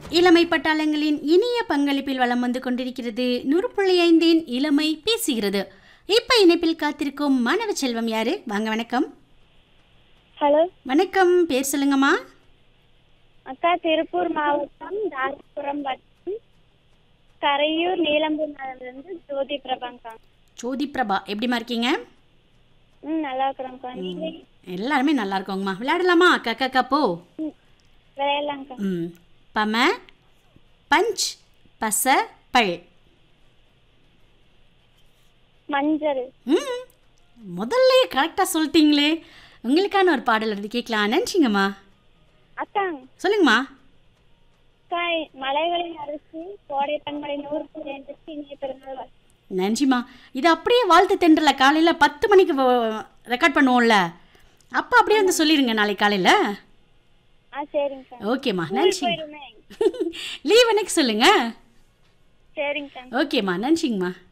இளமை பட்டாளங்களின் இனிய பங்களிப்பில் வலம் வந்து கொண்டிருக்கிறது நூறு புள்ளி ஐந்தின் இளமை பேசுகிறது இப்ப இணைப்பில் காத்திருக்கும் மாணவ செல்வம் யாரு வாங்க வணக்கம் ஹலோ வணக்கம் பேர் சொல்லுங்கம்மா அக்கா திருப்பூர் மாவட்டம் தாராபுரம் வட்டம் கரையூர் நீலம்பூர் நகர்லேருந்து ஜோதி பிரபாங்கா ஜோதி பிரபா எப்படிம்மா இருக்கீங்க ம் நல்லா இருக்கிறோம்க்கா நீங்க எல்லாருமே நல்லா இருக்கோங்கம்மா விளையாடலாமா அக்கா அக்கா அக்கா போ விளையாடலாங்க்கா ம் பம பஞ்ச் பச பழ் மஞ்சள் ம் முதல்ல கரெக்டாக சொல்லிட்டீங்களே உங்களுக்கான ஒரு பாடல் இருந்து கேட்கலாம் நன்றிங்கம்மா அக்கா சொல்லுங்கம்மா அக்கா மலைகளின் அரிசி கோடை பண்பலை நூறு புள்ளி இனிய பிறந்தநாள் வாழ்த்து. நன்றிம்மா இது அப்படியே வாழ்த்து தென்றல காலையில் பத்து மணிக்கு ரெக்கார்ட் பண்ணுவோம்ல அப்போ அப்படியே வந்து சொல்லிடுங்க நாளைக்கு காலையில் ஆ சரிங்கக்கா ஓகேம்மா நன்றி போயிருமே லீவ் அன்னைக்கு சொல்லுங்க சரிங்கக்கா ஓகேம்மா நன்றிங்கம்மா